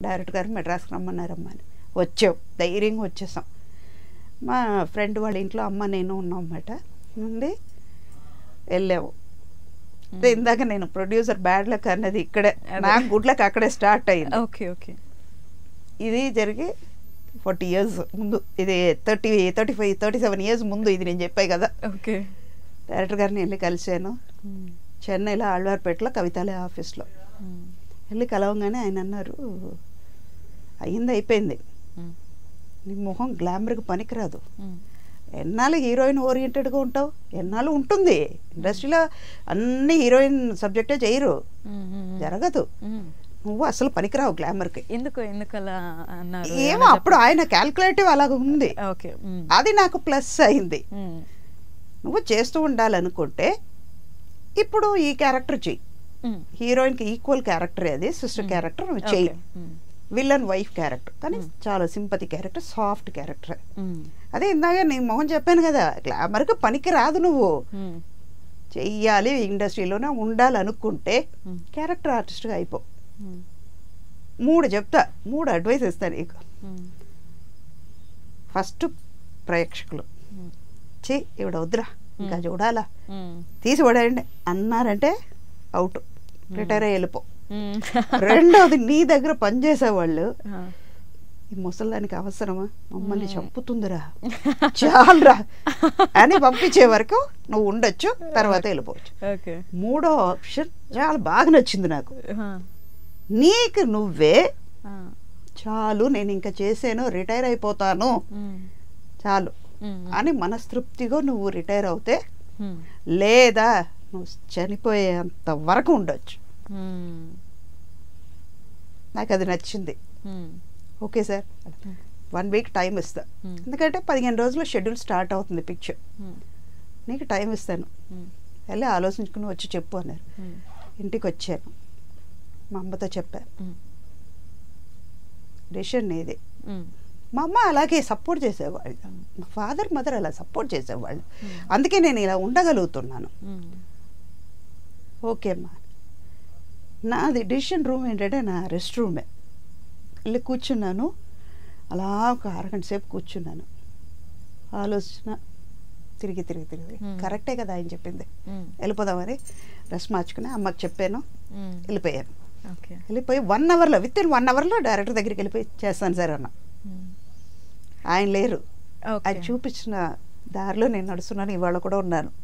Director గారు మెడ్రాస్కి రమ్మన్నారమ్మా అని వచ్చావు ధైర్యంగా వచ్చేసాం మా ఫ్రెండ్ వాళ్ళ ఇంట్లో అమ్మ నేను ఉన్నాం అన్నమాట నుండి వెళ్ళాము అంటే ఇందాక నేను ప్రొడ్యూసర్ బ్యాడ్ లక్ అన్నది ఇక్కడే అదే. నాకు గుడ్ లక్ అక్కడే స్టార్ట్ అయింది ఓకే ఓకే ఇది జరిగి ఫార్టీ ఇయర్స్ ముందు ఇది thirty thirty five thirty seven years ముందు ఇది నేను చెప్పాయి కదా ఓకే డైరెక్టర్ గారిని వెళ్ళి కలిశాను చెన్నైలో ఆళ్వార్పేటలో కవితాలయ ఆఫీస్లో వెళ్ళి కలవగానే ఆయన అన్నారు అయింది అయిపోయింది నీ మొహం గ్లామర్కి పనికిరాదు ఎన్నాళ్ళు హీరోయిన్ ఓరియంటెడ్గా ఉంటావు ఎన్నాళ్ళు ఉంటుంది ఇండస్ట్రీలో అన్ని హీరోయిన్ సబ్జెక్టే చేయరు జరగదు నువ్వు అసలు పనికిరావు గ్లామర్కి ఎందుకు ఎందుకు అలా అన్నారు ఏమో అప్పుడు ఆయన క్యాల్కులేటివ్ అలాగ ఉంది ఓకే అది నాకు ప్లస్ అయింది నువ్వు చేస్తూ ఉండాలనుకుంటే ఇప్పుడు ఈ క్యారెక్టర్ చెయ్యి హీరోయిన్కి ఈక్వల్ క్యారెక్టర్ అది సిస్టర్ క్యారెక్టర్ నువ్వు చెయ్యి విలన్ వైఫ్ క్యారెక్టర్ కానీ చాలా సింపతి క్యారెక్టర్ సాఫ్ట్ క్యారెక్టర్ అదే ఇందాక నేను మొహం చెప్పాను కదా గ్లామర్కి పనికి రాదు నువ్వు చెయ్యాలి ఇండస్ట్రీలోనే ఉండాలనుకుంటే క్యారెక్టర్ ఆర్టిస్ట్గా అయిపో మూడు చెప్తా మూడు అడ్వైస్ ఇస్తాను నీకు ఫస్ట్ ప్రేక్షకులు చే ఇవిడ వద్దురా ఇంకా చూడాలా తీసి పడేయండి అన్నారంటే అవుట్ రిటైర్ అయ్యి వెళ్ళిపో రెండవది నీ దగ్గర పనిచేసేవాళ్ళు ఈ ముసలానికి అవసరమా మమ్మల్ని చంపుతుందిరా చాలరా అని పంపించే వరకు నువ్వు ఉండొచ్చు తర్వాత వెళ్ళిపోవచ్చు ఓకే మూడో ఆప్షన్ చాలా బాగా నచ్చింది నాకు నీకు నువ్వే చాలు నేను ఇంకా చేసాను రిటైర్ అయిపోతాను చాలు అని మనస్తృప్తిగా నువ్వు రిటైర్ అవుతే లేదా నువ్వు చనిపోయేంత వరకు ఉండొచ్చు నాకు అది నచ్చింది okay sir one week time ఇస్తా ఎందుకంటే పదిహేను రోజుల్లో షెడ్యూల్ స్టార్ట్ అవుతుంది పిక్చర్ నీకు టైం ఇస్తాను వెళ్ళి ఆలోచించుకుని వచ్చి చెప్పు అన్నారు ఇంటికి వచ్చాను మా అమ్మతో చెప్పాను డెసిషన్ నీది మా అమ్మ అలాగే సపోర్ట్ చేసేవాళ్ళు మా ఫాదర్ మదర్ అలా సపోర్ట్ చేసేవాళ్ళు అందుకే నేను ఇలా ఉండగలుగుతున్నాను ఓకే అమ్మా నాది డిసిషన్ రూమ్ ఏంటంటే నా రెస్ట్ రూమే వెళ్ళి కూర్చున్నాను అలా ఒక అరగంట సేపు కూర్చున్నాను ఆలోచన తిరిగి తిరిగి తిరిగి Hmm. కరెక్టే కదా ఆయన చెప్పింది వెళ్ళిపోదామని డ్రెస్ మార్చుకుని అమ్మకి చెప్పాను వెళ్ళిపోయాను ఓకే వెళ్ళిపోయి వన్ అవర్లో విత్ ఇన్ వన్ అవర్లో డైరెక్టర్ దగ్గరికి వెళ్ళిపోయి చేస్తాను సార్ అన్న ఆయన లేరు ఆయన చూపించిన దారిలో నేను నడుస్తున్నాను ఇవాళ కూడా ఉన్నాను